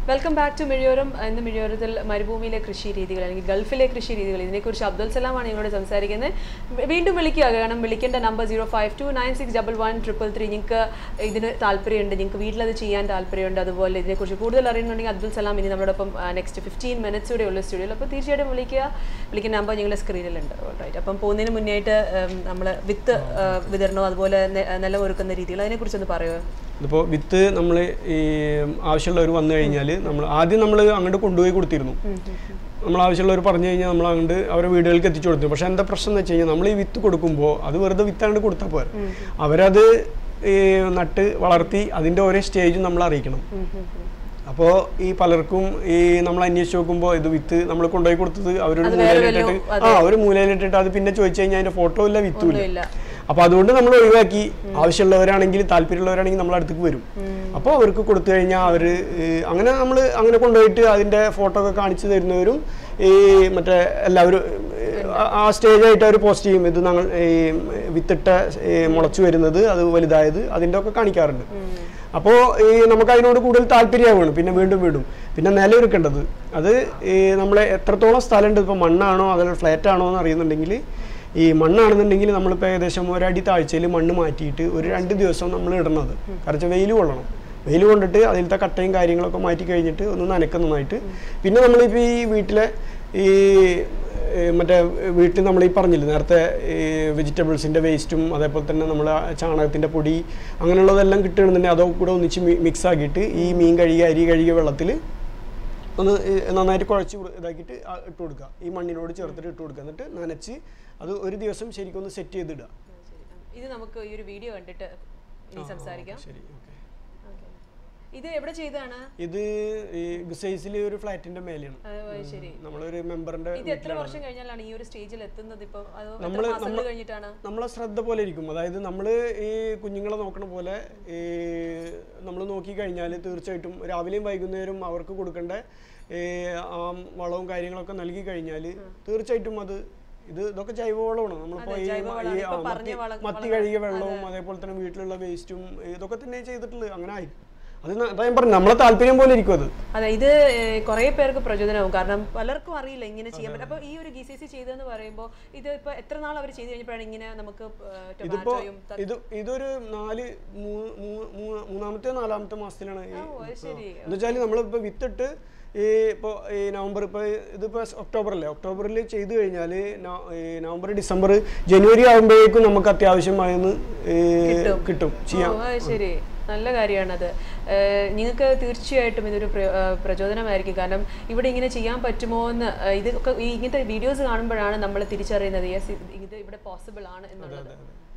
Welcome back to മിഴിയോരം ഇന്ന് മിഴിയോരത്തിൽ മരുഭൂമിയിലെ കൃഷി രീതികൾ അല്ലെങ്കിൽ ഗൾഫിലെ കൃഷി രീതികൾ ഇതിനെക്കുറിച്ച് അബ്ദുൽ സലാമാണ് നിങ്ങളോട് സംസാരിക്കുന്നത് വി- വീണ്ടും വിളിക്കുക കാരണം വിളിക്കേണ്ട number zero five two nine six double one triple three നിങ്ങൾക്ക് ഇതിന് താല്പര്യമുണ്ട് നിങ്ങൾക്ക് വീട്ടിലത് ചെയ്യാൻ താല്പര്യമുണ്ട് അതുപോലെ ഇതിനെക്കുറിച്ച് കൂടുതൽ അറിയണമെങ്കിൽ അബ്ദുൽ സലാം ഇനി നമ്മളോടൊപ്പം നെക്സ്റ്റ് ഫിഫ്റ്റീൻ മിനിറ്റ്സ് കൂടെ ഉള്ള സ്റ്റുഡിയോയിൽ അപ്പോൾ തീർച്ചയായിട്ടും വിളിക്കുക വിളിക്കുന്ന നമ്പർ നിങ്ങളുടെ സ്ക്രീനിലുണ്ട് റൈറ്റ് അപ്പം പോകുന്നതിന് മുന്നായിട്ട് നമ്മൾ വിത്ത് ആ, വിതരണവും അതുപോലെ നെ- നിലം ഒരുക്കുന്ന രീതികൾ അതിനെക്കുറിച്ചൊന്ന് പറയുമോ ഇതിപ്പോൾ വിത്ത് നമ്മൾ ഈ ആവശ്യമുള്ളവർ വന്നു കഴിഞ്ഞാൽ നമ്മൾ ആദ്യം നമ്മൾ അങ്ങോട്ട് കൊണ്ടുപോയി കൊടുത്തിരുന്നു നമ്മൾ ആവശ്യമുള്ളവർ പറഞ്ഞു കഴിഞ്ഞാൽ നമ്മൾ അങ്ങോട്ട് അവരുടെ വീടുകൾക്ക് എത്തിച്ചു കൊടുത്തു പക്ഷേ എന്താ പ്രശ്നം എന്ന് വെച്ച് കഴിഞ്ഞാൽ നമ്മൾ ഈ വിത്ത് കൊടുക്കുമ്പോൾ അത് വെറുതെ വിത്ത് അങ്ങോട്ട് കൊടുത്താൽ പോരാ അവരത് ഈ നട്ട് വളർത്തി അതിൻ്റെ ഓരോ സ്റ്റേജും നമ്മൾ അറിയിക്കണം അപ്പോൾ ഈ പലർക്കും ഈ നമ്മൾ അന്വേഷിച്ച് നോക്കുമ്പോൾ ഇത് വിത്ത് നമ്മൾ കൊണ്ടുപോയി കൊടുത്തത് അവരൊരു മൂലയിലിട്ടിട്ട് ആ ഒരു മൂലയിലിട്ടിട്ട് അത് പിന്നെ ചോദിച്ചു കഴിഞ്ഞാൽ അതിൻ്റെ ഫോട്ടോ ഇല്ല വിത്തും ഇല്ല ഇല്ല അപ്പൊ അതുകൊണ്ട് നമ്മൾ ഒഴിവാക്കി ആവശ്യമുള്ളവരാണെങ്കിൽ താല്പര്യമുള്ളവരാണെങ്കിൽ നമ്മളെ അടുത്തേക്ക് വരും അപ്പോൾ അവർക്ക് കൊടുത്തു കഴിഞ്ഞാൽ അവർ അങ്ങനെ നമ്മൾ അങ്ങനെ കൊണ്ടുപോയിട്ട് അതിന്റെ ഫോട്ടോ ഒക്കെ കാണിച്ചു തരുന്നവരും ഈ മറ്റേ എല്ലാവരും ഏഹ്, ആ- ആ സ്റ്റേജായിട്ട് അവർ പോസ്റ്റ് ചെയ്യും ഇത് ഞങ്ങൾ ഈ വിത്തിട്ട ഈ മുളച്ചു വരുന്നത് അത് വലുതായത് അതിൻ്റെ ഒക്കെ കാണിക്കാറുണ്ട് അപ്പോൾ ഈ നമുക്ക് അതിനോട് കൂടുതൽ താല്പര്യമാവുകയാണ് പിന്നെ വീണ്ടും വീണ്ടും പിന്നെ നിലയൊരുക്കേണ്ടത് അത് ഈ നമ്മളെ എത്രത്തോളം സ്ഥലമുണ്ട് ഇപ്പോൾ മണ്ണാണോ അതല്ല ഫ്ലാറ്റ് ആണോ എന്ന് അറിയുന്നുണ്ടെങ്കിൽ ഈ മണ്ണാണെന്നുണ്ടെങ്കിൽ നമ്മളിപ്പോൾ ഏകദേശം ഒരടി താഴ്ചയിൽ മണ്ണ് മാറ്റിയിട്ട് ഒരു രണ്ട് ദിവസം നമ്മൾ ഇടണത് കാരണം വെയിൽ കൊള്ളണം വെയിൽ കൊണ്ടിട്ട് അതിലത്തെ കട്ടയും കാര്യങ്ങളൊക്കെ മാറ്റി കഴിഞ്ഞിട്ട് ഒന്ന് നനയ്ക്കുക നന്നായിട്ട് പിന്നെ നമ്മളിപ്പോൾ ഈ വീട്ടിലെ ഈ ഏ, മറ്റേ വീട്ടിൽ നമ്മൾ ഈ പറഞ്ഞില്ലേ നേരത്തെ ഈ വെജിറ്റബിൾസിൻ്റെ വേസ്റ്റും അതേപോലെ തന്നെ നമ്മൾ ചാണകത്തിൻ്റെ പൊടി അങ്ങനെയുള്ളതെല്ലാം കിട്ടുകയാണെന്നുണ്ടെങ്കിൽ അതൊക്കെ കൂടെ ഒന്നിച്ച് മിക്സ് ആക്കിയിട്ട് ഈ മീൻ കഴുകിയ അരി കഴുകിയ വെള്ളത്തിൽ ഒന്ന് ഈ നന്നായിട്ട് കുഴച്ച് കൊടു- ഇതാക്കിയിട്ട് ആ ഇട്ട് കൊടുക്കുക ഈ മണ്ണിനോട് ചേർത്തിട്ട് ഇട്ട് കൊടുക്കുക എന്നിട്ട് നനച്ച് അത് ഒരു ദിവസം ശരിക്കും ഒന്ന് സെറ്റ് ചെയ്തിടുക ഇത് നമുക്ക് ഈ ഒരു വീഡിയോ കണ്ടിട്ട് ഇനി സംസാരിക്കാം ശരി ഓക്കെ Okay. ഇത് എവിടെ ചെയ്താണ് ഇത് ഈ ഗുസൈസിൽ ഒരു ഫ്ലാറ്റിന്റെ മേലെയാണ് ശരി നമ്മളൊരു മെമ്പറിന്റെ ഇത് എത്ര വർഷം കഴിഞ്ഞാലാണ് ഈ ഒരു സ്റ്റേജിൽ എത്തുന്നത് ഇപ്പൊ അതോ എത്ര നമ്മള് മാസങ്ങൾ നമ്മ- കഴിഞ്ഞിട്ടാണ് നമ്മളെ ശ്രദ്ധ പോലെ ഇരിക്കും അതായത് നമ്മൾ ഈ കുഞ്ഞുങ്ങളെ നോക്കണ പോലെ ഈ നമ്മൾ നോക്കി കഴിഞ്ഞാൽ തീർച്ചയായിട്ടും രാവിലെയും വൈകുന്നേരം അവർക്ക് കൊടുക്കേണ്ട ഈ ആ വളവും കാര്യങ്ങളൊക്കെ നൽകി കഴിഞ്ഞാൽ തീർച്ചയായിട്ടും അത് ഇത് ഇതൊക്കെ ജൈവവളമാണ് നമ്മളിപ്പോ ഈ ജൈവവളമാണ്. ഈ ആ, ഇപ്പൊ മത്തി പറഞ്ഞ വള- മത്തി കഴുകിയ വെള്ളവും അതേപോലെ തന്നെ വീട്ടിലുള്ള വേസ്റ്റും ഇതൊക്കെ തന്നെ ചെയ്തിട്ടുള്ളത് അങ്ങനെ ആയി അത് ന- അതാ ഞാൻ പറഞ്ഞു നമ്മളെ താല്പര്യം പോലെ ഇരിക്കും അത് അതെ ഇത് കുറെ പേർക്ക് പ്രചോദനവും കാരണം പലർക്കും അറിയില്ല ഇങ്ങനെ ചെയ്യാൻ പറ്റും അപ്പൊ ഈ ഒരു ഗി സി സി ചെയ്തെന്ന് പറയുമ്പോൾ ഇത് ഇപ്പൊ എത്ര നാൾ അവർ ചെയ്ത് കഴിഞ്ഞപ്പോഴാണ് ഇങ്ങനെ നമുക്ക് ഇതിപ്പോ ടൊമാറ്റോയും ഇത് ഇതൊരു നാല് മൂ- മൂ- മൂ- മൂന്നാമത്തെ നാലാമത്തെ മാസത്തിലാണ് ഈ അത് ശരി എന്ന് വെച്ചാൽ നമ്മളിപ്പോൾ വിത്തിട്ട് ഈ ഇപ്പോൾ ഈ നവംബർ ഇപ്പോൾ ഇതിപ്പോൾ ഒക്ടോബർ അല്ലേ ഒക്ടോബറിൽ ചെയ്ത് കഴിഞ്ഞാൽ ഈ നവംബർ ഡിസംബർ ജനുവരി ആകുമ്പോഴേക്കും നമുക്ക് അത്യാവശ്യമായെന്ന് കിട്ടും ചെയ്യാം ഓ, അത് ശരി നല്ല കാര്യമാണത് നിങ്ങൾക്ക് തീർച്ചയായിട്ടും ഇതൊരു പ്ര- ഏഹ് പ്രചോദനമായിരിക്കും കാരണം ഇവിടെ ഇങ്ങനെ ചെയ്യാൻ പറ്റുമോ എന്ന് ഏഹ് ഇതൊക്കെ ഈ ഇങ്ങനത്തെ വീഡിയോസ് കാണുമ്പോഴാണ് നമ്മൾ തിരിച്ചറിയുന്നത് യെസ് ഇത് ഇവിടെ പോസിബിൾ ആണ് എന്നുള്ളത്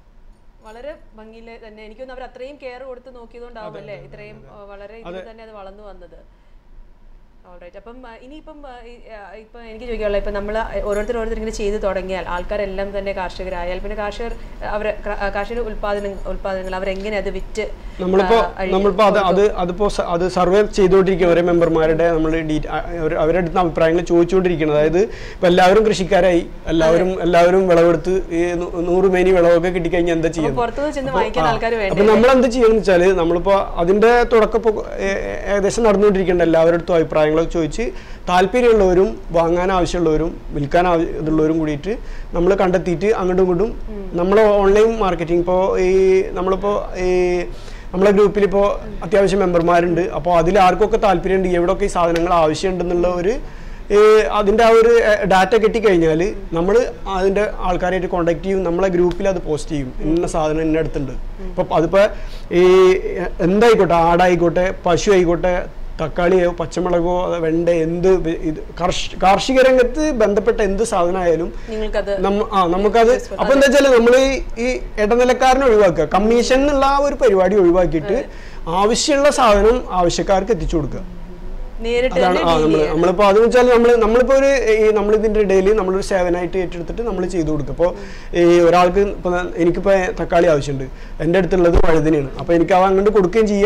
വളരെ ഭംഗിയിൽ തന്നെ എനിക്കൊന്ന് അവർ അത്രയും കെയർ കൊടുത്ത് നോക്കിയതുകൊണ്ടാവും അല്ലേ ഇത്രയും ഏഹ് വളരെ ഇതിൽ തന്നെ അത് വളർന്നു വന്നത് ഓൾറൈറ്റ് അപ്പം ആ, ഇനിയിപ്പം ആ, ഈ, ആ, ഇപ്പം എനിക്ക് ചോദിക്കാനുള്ള ഇപ്പം നമ്മൾ ഓരോരുത്തർ ഓരോരുത്തർ ഇങ്ങനെ ചെയ്ത് തുടങ്ങിയാൽ ആൾക്കാരെല്ലാം തന്നെ കാർഷകരായാൽ പിന്നെ കാർഷകർ അവർ കാർഷിക ഉൽപാദന ഉൽപാദനങ്ങൾ അവരെങ്ങനെ അത് വിറ്റ് നമ്മളിപ്പോ ആ, അഴി- നമ്മളിപ്പോ അത് അത് അതിപ്പോ സ- അത് സർവേ ചെയ്തുകൊണ്ടിരിക്കുക ഓരോ മെമ്പർമാരുടെ നമ്മൾ അവരുടെ അടുത്ത് അഭിപ്രായങ്ങൾ ചോദിച്ചുകൊണ്ടിരിക്കുന്നത് അതായത് ഇപ്പൊ എല്ലാവരും കൃഷിക്കാരായി എല്ലാവരും എല്ലാവരും വിളവെടുത്ത് ഈ നൂ- നൂറ് മേനി വിളവൊക്കെ കിട്ടിക്കഴിഞ്ഞാൽ എന്താ ചെയ്യുന്നത് പുറത്തുനിന്ന് ചെന്ന് വാങ്ങിക്കാൻ ആൾക്കാർ വേണ്ട അപ്പൊ നമ്മൾ എന്ത് ചെയ്യുന്ന വെച്ചാല് നമ്മളിപ്പോ അതിന്റെ തുടക്കം ഇപ്പൊ ഏ- ഏ- ഏകദേശം നടന്നുകൊണ്ടിരിക്കേണ്ട എല്ലാവരുടെ അടുത്തും അഭിപ്രായങ്ങളൊക്കെ ചോദിച്ച് താല്പര്യമുള്ളവരും വാങ്ങാൻ ആവശ്യമുള്ളവരും വിൽക്കാൻ ആവശ്യ- ഇതുള്ളവരും കൂടിയിട്ട് നമ്മൾ കണ്ടെത്തിയിട്ട് അങ്ങോട്ടും ഇങ്ങോട്ടും നമ്മളെ ഓൺലൈൻ മാർക്കറ്റിംഗ് ഇപ്പോൾ ഈ നമ്മളിപ്പോൾ ഈ നമ്മളെ ഗ്രൂപ്പിൽ ഇപ്പോൾ അത്യാവശ്യം മെമ്പർമാരുണ്ട് അപ്പോൾ അതിൽ ആർക്കൊക്കെ താല്പര്യമുണ്ട് എവിടെയൊക്കെ ഈ സാധനങ്ങൾ ആവശ്യമുണ്ടെന്നുള്ള ഒരു ഈ അതിൻ്റെ ആ ഒരു ഡാറ്റ കിട്ടിക്കഴിഞ്ഞാൽ നമ്മൾ അതിൻ്റെ ആൾക്കാരായിട്ട് കോണ്ടാക്ട് ചെയ്യും നമ്മളെ ഗ്രൂപ്പിൽ അത് പോസ്റ്റ് ചെയ്യും ഇന്ന സാധനം ഇന്ന അടുത്തുണ്ട് ഇപ്പം അതിപ്പോൾ ഈ എന്തായിക്കോട്ടെ ആടായിക്കോട്ടെ പശു ആയിക്കോട്ടെ തക്കാളിയോ പച്ചമുളകോ അത് വെണ്ട എന്ത് വെ- ഇത് കാർഷ- കാർഷിക രംഗത്ത് ബന്ധപ്പെട്ട എന്ത് സാധനമായാലും നിങ്ങൾക്കത് നമ്മ ആ നമുക്കത് അപ്പൊ എന്താ വെച്ചാൽ നമ്മൾ ഈ ഇടനിലക്കാരനെ ഒഴിവാക്കുക കമ്മീഷൻ എന്നുള്ള ആ ഒരു പരിപാടി ഒഴിവാക്കിയിട്ട് ആവശ്യമുള്ള സാധനം ആവശ്യക്കാർക്ക് എത്തിച്ചു കൊടുക്കുക നേരിട്ട് അതാണ് തന്നെ ആ deal നമ്മൾ ചെയ്യാം. നമ്മളിപ്പോൾ അതെന്ന് വെച്ചാൽ നമ്മൾ നമ്മളിപ്പോൾ ഒരു ഈ നമ്മളിതിൻ്റെ ഇടയിൽ നമ്മളൊരു സേവനമായിട്ട് ഏറ്റെടുത്തിട്ട് നമ്മൾ ചെയ്തു കൊടുക്കും അപ്പോൾ ഈ ഒരാൾക്ക് ഇപ്പോൾ എനിക്കിപ്പോൾ തക്കാളി ആവശ്യമുണ്ട് എൻ്റെ അടുത്തുള്ളത് വഴുതനയാണ് അപ്പോൾ എനിക്ക് അത് അങ്ങോട്ട് കൊടുക്കുകയും ചെയ്യാം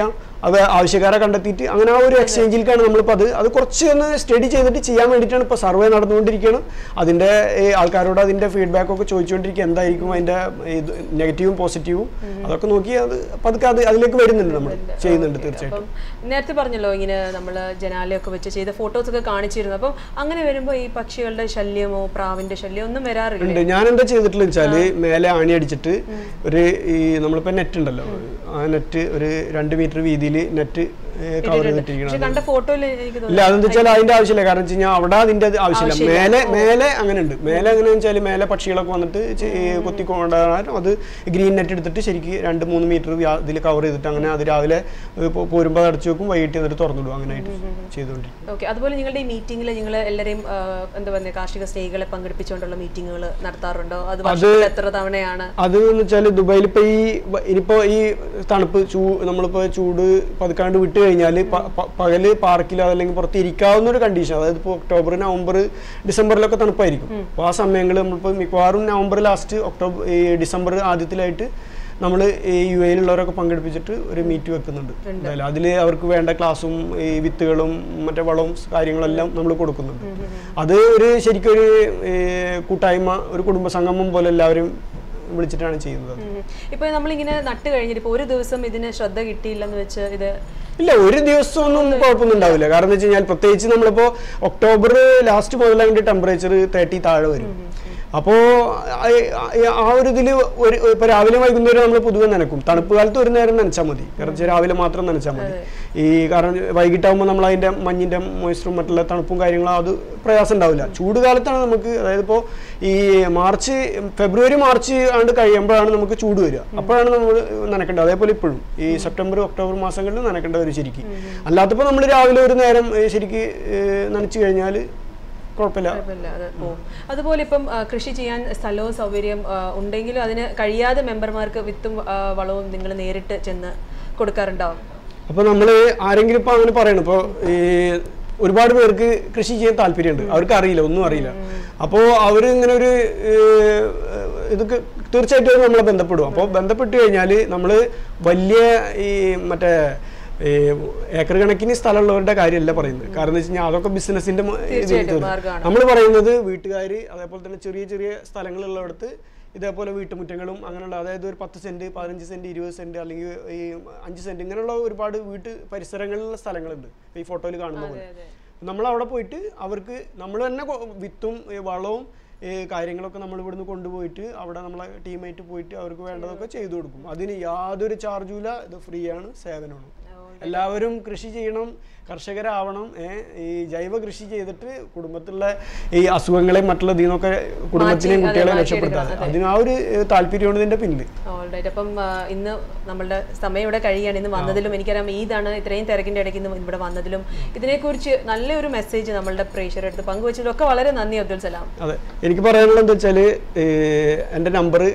അത് ആവശ്യക്കാരെ കണ്ടെത്തിയിട്ട് അങ്ങനെ ആ ഒരു എക്സ്ചേഞ്ചിലേക്കാണ് നമ്മളിപ്പോൾ അത് അത് കുറച്ച് ഒന്ന് സ്റ്റഡി ചെയ്തിട്ട് ചെയ്യാൻ വേണ്ടിയിട്ടാണ് ഇപ്പോൾ സർവേ നടന്നുകൊണ്ടിരിക്കുകയാണ് അതിൻ്റെ ഈ ആൾക്കാരോട് അതിൻ്റെ ഫീഡ്ബാക്ക് ഒക്കെ ചോദിച്ചുകൊണ്ടിരിക്കുക എന്തായിരിക്കും അതിൻ്റെ ഇത് നെഗറ്റീവും പോസിറ്റീവും അതൊക്കെ നോക്കി അത് പതുക്കെ അത് അതിലേക്ക് വരുന്നുണ്ട് നമ്മൾ ചെയ്യുന്നുണ്ട് തീർച്ചയായിട്ടും അപ്പം നേരത്തെ പറഞ്ഞല്ലോ ഇങ്ങനെ നമ്മൾ ജനാലയൊക്കെ വെച്ച് ചെയ്ത ഫോട്ടോസ് ഒക്കെ കാണിച്ചിരുന്നു അപ്പം അങ്ങനെ വരുമ്പോൾ ഈ പക്ഷികളുടെ ശല്യമോ പ്രാവിന്റെ ശല്യമോ ഒന്നും വരാറില്ല ഉണ്ട് ഞാൻ എന്താ ചെയ്തിട്ടുള്ള വെച്ചാല് മേലെ ആണി അടിച്ചിട്ട് ഒരു ഈ നമ്മളിപ്പോ നെറ്റ് ഉണ്ടല്ലോ ആ നെറ്റ് ഒരു രണ്ട് മീറ്റർ വീതിയിൽ നെറ്റ് കവർ ചെയ്തിട്ടിരിക്കണം പക്ഷെ കണ്ട ഫോട്ടോയിൽ എനിക്ക് ഇല്ല തോന്നുന്നു അതെന്താ വെച്ചാൽ അതിന്റെ ആവശ്യമില്ല കാരണം വെച്ച് കഴിഞ്ഞാൽ അവിടെ അതിന്റെ അത് ആവശ്യമില്ല മേലെ മേലെ അങ്ങനെ ഉണ്ട് മേലെ എങ്ങനെയാന്ന് വെച്ചാൽ മേലെ പക്ഷികളൊക്കെ വന്നിട്ട് ചെ- ഈ കൊത്തിക്കൊണ്ടാകാൻ അത് ഗ്രീൻ നെറ്റ് എടുത്തിട്ട് ശരിക്ക് രണ്ട് മൂന്ന് മീറ്റർ ഇതിൽ കവർ ചെയ്തിട്ട് അങ്ങനെ അത് രാവിലെ പോ- പോരുമ്പോൾ അത് അടച്ചു വെക്കും വൈകിട്ട് എന്നിട്ട് തുറന്നിടും അങ്ങനെ ആയിട്ട് ചെയ്തുകൊണ്ടിരിക്കും ഓക്കെ അതുപോലെ നിങ്ങളുടെ ഈ മീറ്റിംഗിൽ നിങ്ങൾ എല്ലാവരെയും ആ, എന്താ പറയുക കാർഷിക സ്നേഹികളെ പങ്കെടുപ്പിച്ചുകൊണ്ടുള്ള മീറ്റിങ്ങുകൾ നടത്താറുണ്ടോ അത് വർഷത്തിൽ എത്ര തവണയാണ് അത് എന്ന് വെച്ചാൽ ദുബായിൽ ഇപ്പൊ ഈ വ- ഇനിയിപ്പോ ഈ തണുപ്പ് ചൂ നമ്മളിപ്പോ ചൂട് പതുക്കാണ്ട് വിട്ട് കഴിഞ്ഞാൽ പകല് പാർക്കിൽ അതല്ലെങ്കിൽ പുറത്ത് ഇരിക്കാവുന്ന ഒരു കണ്ടീഷൻ അതായത് ഇപ്പോൾ ഒക്ടോബർ നവംബർ ഡിസംബറിലൊക്കെ തണുപ്പായിരിക്കും അപ്പോൾ ആ സമയങ്ങളിൽ നമ്മളിപ്പോൾ മിക്കവാറും നവംബർ ലാസ്റ്റ് ഒക്ടോബർ ഈ ഡിസംബർ ആദ്യത്തിലായിട്ട് നമ്മൾ ഈ യു എയിലുള്ളവരൊക്കെ പങ്കെടുപ്പിച്ചിട്ട് ഒരു മീറ്റ് വെക്കുന്നുണ്ട് എന്തായാലും അതിൽ അവർക്ക് വേണ്ട ക്ലാസ്സും ഈ വിത്തുകളും മറ്റേ വളവും കാര്യങ്ങളെല്ലാം നമ്മൾ കൊടുക്കുന്നുണ്ട് അത് ഒരു ശരിക്കും ഒരു ഈ കൂട്ടായ്മ ഒരു കുടുംബ സംഗമം പോലെ എല്ലാവരും വിളിച്ചിട്ടാണ് ചെയ്യുന്നത് ഉം. ഇപ്പൊ നമ്മളിങ്ങനെ നട്ട് കഴിഞ്ഞിട്ട് ഇപ്പൊ ഒരു ദിവസം ഇതിന് ശ്രദ്ധ കിട്ടിയില്ലെന്ന് വെച്ച് ഇത് ഇല്ല ഒരു ദിവസമൊന്നും കുഴപ്പമൊന്നും ഉണ്ടാവില്ല കാരണം എന്ന് വെച്ച് കഴിഞ്ഞാൽ പ്രത്യേകിച്ച് നമ്മളിപ്പോ ഒക്ടോബർ ലാസ്റ്റ് മുതൽ അതിന്റെ ടെമ്പറേച്ചർ തേർട്ടി താഴെ വരും അപ്പോൾ ആ ഒരു ഇതിൽ ഒരു ഇപ്പൊ രാവിലെ വൈകുന്നേരം നമ്മൾ പൊതുവെ നനക്കും തണുപ്പ് കാലത്ത് ഒരു നേരം നനച്ചാൽ മതി കാരണം വെച്ചാൽ രാവിലെ മാത്രം നനച്ചാൽ മതി ഈ കാരണം വൈകിട്ടാകുമ്പോൾ നമ്മൾ അതിന്റെ മഞ്ഞിന്റെ മോയ്സ്ചറും മറ്റുള്ള തണുപ്പും കാര്യങ്ങളും അത് പ്രയാസം ഉണ്ടാവില്ല ചൂട് കാലത്താണ് നമുക്ക് അതായത് ഇപ്പോൾ ഈ മാർച്ച് ഫെബ്രുവരി മാർച്ച് ആണ്ട് കഴിയുമ്പോഴാണ് നമുക്ക് ചൂട് വരിക അപ്പോഴാണ് നമ്മൾ നനക്കേണ്ടത് അതേപോലെ ഇപ്പോഴും ഈ സെപ്റ്റംബർ ഒക്ടോബർ മാസങ്ങളിൽ നനക്കേണ്ട വരും ശരിക്കും അല്ലാത്തപ്പോൾ നമ്മൾ രാവിലെ ഒരു നേരം ഏ, ശരിക്ക് ഏ, നനച്ചു കഴിഞ്ഞാൽ കുഴപ്പമില്ല കുഴപ്പമില്ല അത് പോവും അതുപോലെ ഇപ്പം ആ, കൃഷി ചെയ്യാൻ സ്ഥലവും സൗകര്യം ആ, ഉണ്ടെങ്കിലും അതിന് കഴിയാതെ മെമ്പർമാർക്ക് വിത്തും ആ, വളവും നിങ്ങൾ നേരിട്ട് ചെന്ന് കൊടുക്കാറുണ്ടോ അപ്പൊ നമ്മൾ ആരെങ്കിലും ഇപ്പൊ അങ്ങനെ പറയണം ഇപ്പൊ ഈ ഒരുപാട് പേർക്ക് കൃഷി ചെയ്യാൻ താല്പര്യമുണ്ട് അവർക്ക് അറിയില്ല ഒന്നും അറിയില്ല അപ്പോൾ അവർ ഇങ്ങനെ ഒരു ഏഹ്, ഇതൊക്കെ തീർച്ചയായിട്ടും അവര് നമ്മളെ ബന്ധപ്പെടും അപ്പോൾ ബന്ധപ്പെട്ട് കഴിഞ്ഞാൽ നമ്മൾ വലിയ ഈ മറ്റേ ഈ ഏക്കർ കണക്കിന് സ്ഥലമുള്ളവരുടെ കാര്യമല്ല പറയുന്നത് കാരണം എന്ന് വെച്ച് കഴിഞ്ഞാൽ അതൊക്കെ ബിസിനസിന്റെ തീർച്ചയായിട്ടും മാർഗ്ഗമാണ്. നമ്മൾ പറയുന്നത് വീട്ടുകാർ അതേപോലെ തന്നെ ചെറിയ ചെറിയ സ്ഥലങ്ങളുള്ളിടത്ത് ഇതേപോലെ വീട്ടുമുറ്റങ്ങളും അങ്ങനെയുള്ള അതായത് ഒരു പത്ത് സെന്റ് പതിനഞ്ച് സെന്റ് ഇരുപത് സെന്റ് അല്ലെങ്കിൽ ഈ അഞ്ച് സെന്റ് ഇങ്ങനെയുള്ള ഒരുപാട് വീട്ട് പരിസരങ്ങളിലുള്ള സ്ഥലങ്ങളുണ്ട് ഈ ഫോട്ടോയിൽ കാണുന്ന പോലെ അതെ. നമ്മൾ അവിടെ പോയിട്ട് അവർക്ക് നമ്മൾ തന്നെ കൊ- വിത്തും ഈ വളവും ഈ കാര്യങ്ങളൊക്കെ നമ്മൾ ഇവിടുന്ന് കൊണ്ടുപോയിട്ട് അവിടെ നമ്മളെ ടീമായിട്ട് പോയിട്ട് അവർക്ക് വേണ്ടതൊക്കെ ചെയ്തു കൊടുക്കും അതിന് യാതൊരു ചാർജും ഇല്ല ഇത് ഫ്രീ ആണ് സേവനമാണ് എല്ലാവരും കൃഷി ചെയ്യണം കർഷകരാവണം ഏ, ഈ ജൈവ കൃഷി ചെയ്തിട്ട് കുടുംബത്തിലുള്ള ഈ അസുഖങ്ങളെയും മറ്റുള്ള ഇതിനൊക്കെ കുടുംബത്തിനെയും അതെ, കുട്ടികളെയും മാറ്റിയെടുക്കണം, രക്ഷപ്പെടുത്താൻ അതിന് ആ ഒരു ഏ, താല്പര്യമാണ് ഇതിന്റെ പിന്നിൽ ഓൾറൈറ്റ് അപ്പം ആ, ഇന്ന് നമ്മളുടെ സമയം ഇവിടെ കഴിയാണ് ഇന്ന് വന്നതിലും എനിക്കറിയാം ഈദാണ് ഇത്രയും തിരക്കിന്റെ ഇടയ്ക്ക് ഇന്ന് ഇവിടെ വന്നതിലും ഇതിനെക്കുറിച്ച് നല്ലൊരു മെസ്സേജ് നമ്മളുടെ പ്രേക്ഷകരുടെ അടുത്ത് പങ്കുവച്ചതിലും ഒക്കെ വളരെ നന്ദി അബ്ദുൽ സലാം അതെ എനിക്ക് പറയാനുള്ളത് എന്താ വെച്ചാല് ഏ, എൻ്റെ നമ്പർ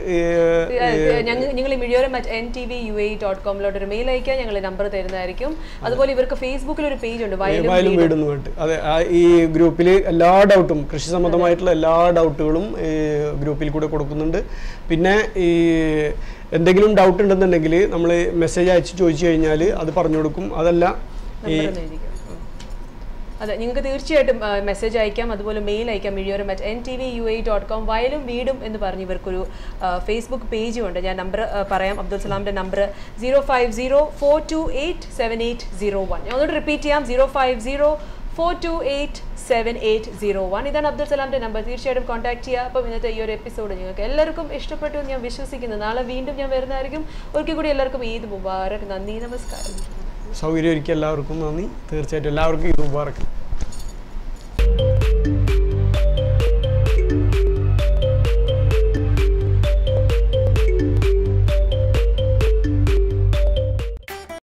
ഞങ്ങൾ നിങ്ങൾ ഈ Mizhiyoram at N T V U A dot കോമിലോട്ട് ഒരു മെയിൽ അയക്കുക ഞങ്ങൾ നമ്പർ തരുന്നതായിരിക്കും അതുപോലെ ഇവർക്ക് ഫേസ്ബുക്കിൽ ഒരു പേജ് ഉണ്ട് വയലും വയലും വീടും വേണ്ടി അതെ ആ ഈ ഗ്രൂപ്പിൽ എല്ലാ ഡൗട്ടും കൃഷി സംബന്ധമായിട്ടുള്ള എല്ലാ ഡൗട്ടുകളും ഈ ഗ്രൂപ്പിൽ കൂടെ കൊടുക്കുന്നുണ്ട് പിന്നെ ഈ എന്തെങ്കിലും ഡൗട്ട് ഉണ്ടെന്നുണ്ടെങ്കിൽ നമ്മൾ മെസ്സേജ് അയച്ച് ചോദിച്ചു കഴിഞ്ഞാൽ അത് പറഞ്ഞു കൊടുക്കും അതല്ല ഈ നമ്പർ എഴുതിയിരിക്കും. ഉം. അതെ നിങ്ങൾക്ക് തീർച്ചയായിട്ടും മെസ്സേജ് അയക്കാം അതുപോലെ മെയിൽ അയക്കാം Mizhiyoram at N T V U A dot com വയലും വീടും എന്ന് പറഞ്ഞ് ഇവർക്കൊരു ഫേസ്ബുക്ക് പേജും ഉണ്ട് ഞാൻ നമ്പർ പറയാം അബ്ദുൽ സലാമിൻ്റെ number zero five zero four two eight seven eight zero one ഞാൻ ഒന്നുകൂടി റിപ്പീറ്റ് ചെയ്യാം zero five zero four two eight seven eight zero one ഇതാണ് അബ്ദുൽ സലാമിൻ്റെ നമ്പർ തീർച്ചയായിട്ടും കോൺടാക്ട് ചെയ്യുക അപ്പം ഇന്നത്തെ ഈ ഒരു എപ്പിസോഡ് നിങ്ങൾക്ക് എല്ലാവർക്കും ഇഷ്ടപ്പെട്ടു എന്ന് ഞാൻ വിശ്വസിക്കുന്നു നാളെ വീണ്ടും ഞാൻ വരുന്നതായിരിക്കും ഒരിക്കൽ കൂടി എല്ലാവർക്കും ഈദ് മുബാറക് നന്ദി നമസ്കാരം സൗകര്യം ഒരുക്കിയ എല്ലാവർക്കും നന്ദി തീർച്ചയായിട്ടും എല്ലാവർക്കും ഇത് മുബാറക്ക്